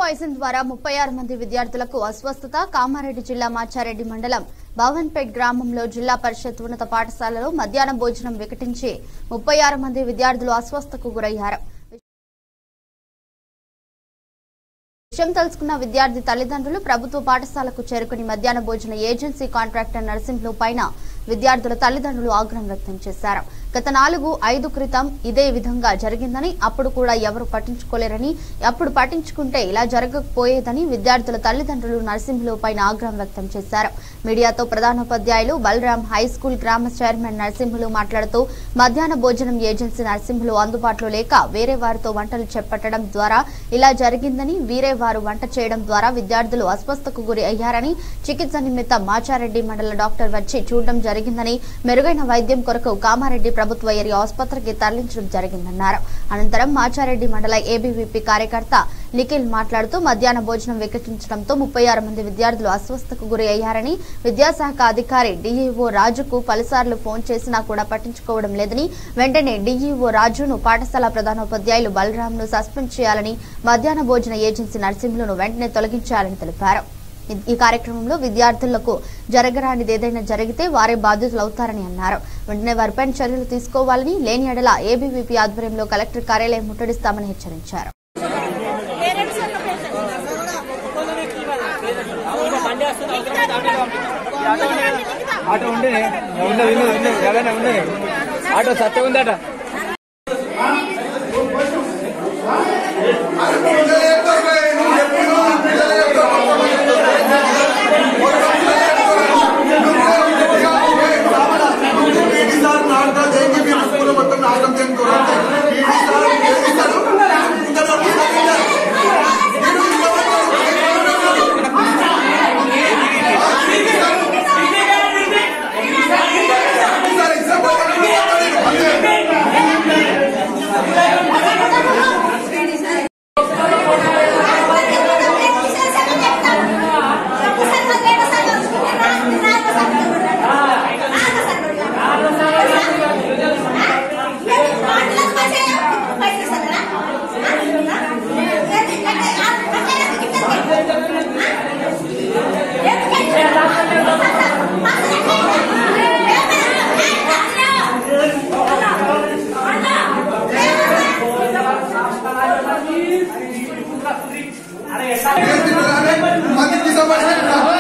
poison ద్వారా ముప్పై ఆరు మంది విద్యార్థులకు అస్వస్థత కామారెడ్డి జిల్లా మాచారెడ్డి మండలం భవన్పేట్ గ్రామంలో జిల్లా పరిషత్ ఉన్నత పాఠశాలలో మధ్యాహ్నం భోజనం వికటించి ముప్పై ఆరు మంది విద్యార్థులు అస్వస్థతకు గురయ్యారు విషయం తెలుసుకున్న విద్యార్థి తల్లిదండ్రులు ప్రభుత్వ పాఠశాలకు చేరుకుని మధ్యాహ్న భోజన ఏజెన్సీ కాంట్రాక్టర్ నరసింహులు పైన విద్యార్థుల తల్లిదండ్రులు ఆగ్రహం వ్యక్తం చేశారు గత నాలుగు ఐదు క్రితం ఇదే విధంగా జరిగిందని అప్పుడు కూడా ఎవరు పట్టించుకోలేరని అప్పుడు పట్టించుకుంటే ఇలా జరగకపోయేదని విద్యార్థుల తల్లిదండ్రులు నరసింహులు పైన ఆగ్రహం వ్యక్తం చేశారు మీడియాతో ప్రధానోపాధ్యాయులు బలరాం హై స్కూల్ గ్రామ చైర్మన్ నరసింహులు మాట్లాడుతూ మధ్యాహ్న భోజనం ఏజెన్సీ నరసింహులు అందుబాటులో లేక వేరే వారితో వంటలు చేపట్టడం ద్వారా ఇలా జరిగిందని వీరే వారు వంట చేయడం ద్వారా విద్యార్థులు అస్వస్థకు గురి అయ్యారని చికిత్స నిమిత్తం మాచారెడ్డి మండల డాక్టర్ వచ్చి చూడడం జరిగిందని మెరుగైన వైద్యం కొరకు కామారెడ్డి ప్రభుత్వ ఏరియా ఆసుపత్రికి తరలించడం జరిగిందన్నారు అనంతరం మాచారెడ్డి మండల ఏబీవీపీ కార్యకర్త నిఖిల్ మాట్లాడుతూ మధ్యాహ్న భోజనం వికటించడంతో ముప్పై ఆరు మంది విద్యార్థులు అస్వస్థకు గురి అయ్యారని విద్యాశాఖ అధికారి డీఈఓ రాజుకు పలుసార్లు ఫోన్ చేసినా కూడా పట్టించుకోవడం లేదని వెంటనే డీఈఓ రాజును పాఠశాల ప్రధానోపాధ్యాయులు బలరాంను సస్పెండ్ చేయాలని మధ్యాహ్న భోజన ఏజెన్సీ నర్సింహులను వెంటనే తొలగించాలని తెలిపారు ఈ- ఈ కార్యక్రమంలో విద్యార్థులకు జరగరానిది ఏదైనా జరిగితే వారే బాధ్యతలు అవుతారని అన్నారు వెంటనే వారిపై చర్యలు తీసుకోవాలని లేని ఎడల ఏబీవీపీ ఆధ్వర్యంలో కలెక్టర్ కార్యాలయం ముట్టడిస్తామని హెచ్చరించారు ఆటో ఉండే ఉన్నది ఉన్నది ఉన్నది జగన్ ఉన్నది ఆటో సత్యం ఉందట पीटी साल नाटक देंगे फिर स्कूल మొత్తం నాశనం చేస్తారు పీటీ సాల్ చేస్తారు ఇంకా మందికి సంబంధించిన